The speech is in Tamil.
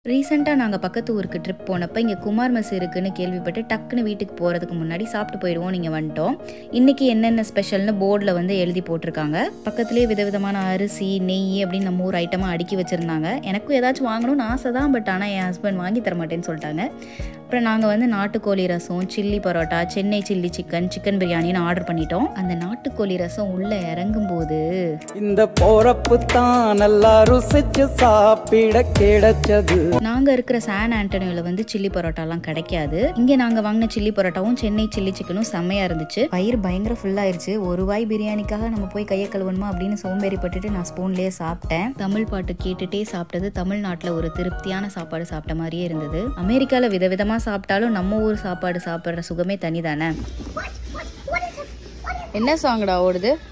ரீசெண்டாக நாங்கள் பக்கத்து ஊருக்கு ட்ரிப் போனப்போ இங்கே குமார் மெஸ் இருக்குன்னு கேள்விப்பட்டு டக்குன்னு வீட்டுக்கு போகிறதுக்கு முன்னாடி சாப்பிட்டு போயிடுவோம் நீங்கள் வந்துட்டோம் இன்றைக்கி என்னென்ன ஸ்பெஷல்னு போர்டில் வந்து எழுதி போட்டிருக்காங்க பக்கத்துலேயே விதவிதமான அரிசி நெய் அப்படின்னு நம்ம ஊர் ஐட்டமாக அடுக்கி வச்சுருந்தாங்க எனக்கும் ஏதாச்சும் வாங்கணும்னு ஆசை தான் பட் ஆனால் என் ஹஸ்பண்ட் வாங்கி தர மாட்டேன்னு சொல்லிட்டாங்க அப்புறம் நாங்கள் வந்து நாட்டுக்கோழி rasam chilli parotta Chennai chilli chicken chicken பிரியாணின்னு ஆர்டர் பண்ணிட்டோம் அந்த நாட்டுக்கோழி ரசம் உள்ளே இறங்கும்போது இந்த போறப்பு தான் நல்லா ருசிச்சு சாப்பிட கிடைச்சது நாங்கள் இருக்கிற சான் ஆண்டனியோவில் வந்து சில்லி பரோட்டாலாம் கிடைக்காது இங்கே நாங்கள் வாங்கின சில்லி பரோட்டாவும் சென்னை சில்லி சிக்கனும் செம்மையாக இருந்துச்சு வயிறு பயங்கர ஃபுல்லாயிருச்சு ஒரு வாய் பிரியாணிக்காக நம்ம போய் கையை கழுவணுமா அப்படின்னு சோம்பேறிப்பட்டுட்டு நான் ஸ்பூன்லேயே சாப்பிட்டேன் தமிழ் பாட்டு கேட்டுட்டே சாப்பிட்டது தமிழ்நாட்டில் ஒரு திருப்தியான சாப்பாடு சாப்பிட்ட மாதிரியே இருந்தது அமெரிக்காவில் விதவிதமாக சாப்பிட்டாலும் நம்ம ஊர் சாப்பாடு சாப்பிட்ற சுகமே தனி தானே என்ன சாங்கடா ஓடுது